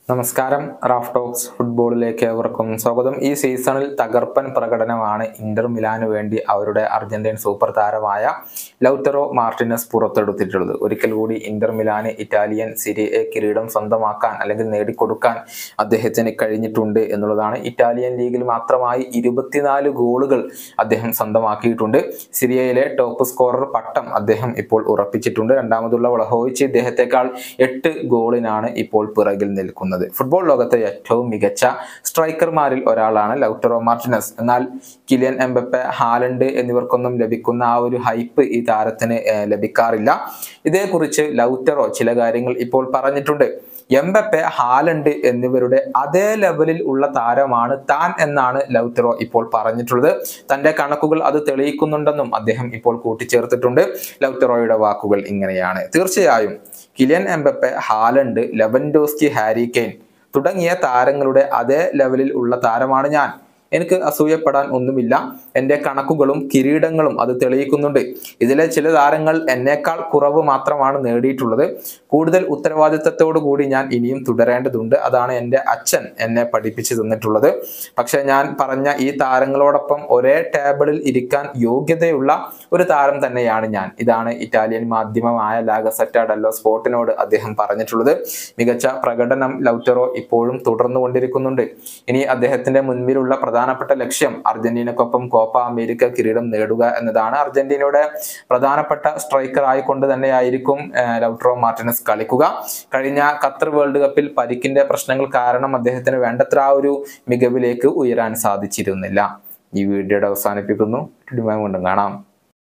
നമസ്കാരം Raf talks ഫുട്ബോളിലേക്ക് ഏവർക്കും സ്വാഗതം ഈ സീസണിൽ തകർപ്പൻ പ്രകടനമാണ് ഇന്റർ മിലാന് വേണ്ടി അവരുടെ അർജന്റീൻ സൂപ്പർ താരമായ ലൗറ്ററോ മാർട്ടിനസ് പുറത്തെടുത്തിട്ടുള്ളത് ഒരിക്കൽ കൂടി ഇന്റർ മിലാന് ഇറ്റാലിയൻ സിരി എ കിരീടം സ്വന്തമാക്കാൻ അല്ലെങ്കിൽ നേടിക്കൊടുക്കാൻ അദ്ദേഹത്തിന് കഴിഞ്ഞിട്ടുണ്ട് എന്നുള്ളതാണ് ഇറ്റാലിയൻ ലീഗിൽ മാത്രമായി ഇരുപത്തിനാല് ഗോളുകൾ അദ്ദേഹം സ്വന്തമാക്കിയിട്ടുണ്ട് സിരിയയിലെ ടോപ്പ് സ്കോറർ പട്ടം അദ്ദേഹം ഇപ്പോൾ ഉറപ്പിച്ചിട്ടുണ്ട് രണ്ടാമതുള്ള വളഹോയിച്ച് ഇദ്ദേഹത്തെക്കാൾ എട്ട് ഗോളിനാണ് ഇപ്പോൾ പിറകിൽ നിൽക്കുന്നത് ഫുട്ബോൾ ലോകത്തെ ഏറ്റവും മികച്ച സ്ട്രൈക്കർമാരിൽ ഒരാളാണ് ലൗട്ടറോ മാർട്ടിനസ് എന്നാൽ കിലിയൻ എംബപ്പെ ഹാലണ്ട് എന്നിവർക്കൊന്നും ലഭിക്കുന്ന ആ ഒരു ഹൈപ്പ് ഈ താരത്തിന് ഏർ, ലഭിക്കാറില്ല ഇതേക്കുറിച്ച് ലൗറ്ററോ ചില കാര്യങ്ങൾ ഇപ്പോൾ പറഞ്ഞിട്ടുണ്ട് എംബപ്പെ ഹാലണ്ട് എന്നിവരുടെ അതേ ലെവലിൽ ഉള്ള താരമാണ് താൻ എന്നാണ് ലൗറ്ററോ ഇപ്പോൾ പറഞ്ഞിട്ടുള്ളത് തന്റെ കണക്കുകൾ അത് തെളിയിക്കുന്നുണ്ടെന്നും അദ്ദേഹം ഇപ്പോൾ കൂട്ടിച്ചേർത്തിട്ടുണ്ട് ലൗറ്ററോയുടെ വാക്കുകൾ ഇങ്ങനെയാണ് തീർച്ചയായും Kylian Mbappe Haaland Lewandowski Harry Kane തുടങ്ങിയ താരങ്ങളുടെ അതേ ലെവലിൽ ഉള്ള താരമാണ് ഞാൻ എനിക്ക് അസൂയപ്പെടാൻ ഒന്നുമില്ല എൻ്റെ കണക്കുകളും കിരീടങ്ങളും അത് തെളിയിക്കുന്നുണ്ട് ഇതിലെ ചില താരങ്ങൾ എന്നേക്കാൾ കുറവ് മാത്രമാണ് നേടിയിട്ടുള്ളത് കൂടുതൽ ഉത്തരവാദിത്തത്തോടു കൂടി ഞാൻ ഇനിയും തുടരേണ്ടതുണ്ട് അതാണ് എൻ്റെ അച്ഛൻ എന്നെ പഠിപ്പിച്ചു തന്നിട്ടുള്ളത് പക്ഷെ ഞാൻ പറഞ്ഞ ഈ താരങ്ങളോടൊപ്പം ഒരേ ടേബിളിൽ ഇരിക്കാൻ യോഗ്യതയുള്ള ഒരു താരം തന്നെയാണ് ഞാൻ ഇതാണ് ഇറ്റാലിയൻ മാധ്യമമായ ലാഗസറ്റ ഡല്ലോ സ്പോർട്ടിനോട് അദ്ദേഹം പറഞ്ഞിട്ടുള്ളത് മികച്ച പ്രകടനം ലൗറ്ററോ ഇപ്പോഴും തുടർന്നുകൊണ്ടിരിക്കുന്നുണ്ട് ഇനി അദ്ദേഹത്തിന്റെ മുൻപിലുള്ള പ്രധാനപ്പെട്ട ലക്ഷ്യം അർജന്റീനക്കൊപ്പം കോപ്പ അമേരിക്ക കിരീടം നേടുക എന്നതാണ് അർജന്റീനയുടെ പ്രധാനപ്പെട്ട സ്ട്രൈക്കർ ആയിക്കൊണ്ട് തന്നെയായിരിക്കും ഏർ, ലൗട്രോ മാർട്ടിനസ് കളിക്കുക കഴിഞ്ഞ ഖത്തർ വേൾഡ് കപ്പിൽ പരിക്കിന്റെ പ്രശ്നങ്ങൾ കാരണം അദ്ദേഹത്തിന് വേണ്ടത്ര ആ ഒരു മികവിലേക്ക് ഉയരാൻ സാധിച്ചിരുന്നില്ല ഈ വീഡിയോയുടെ അവസാനിപ്പിക്കുന്നു വീണ്ടും കാണാം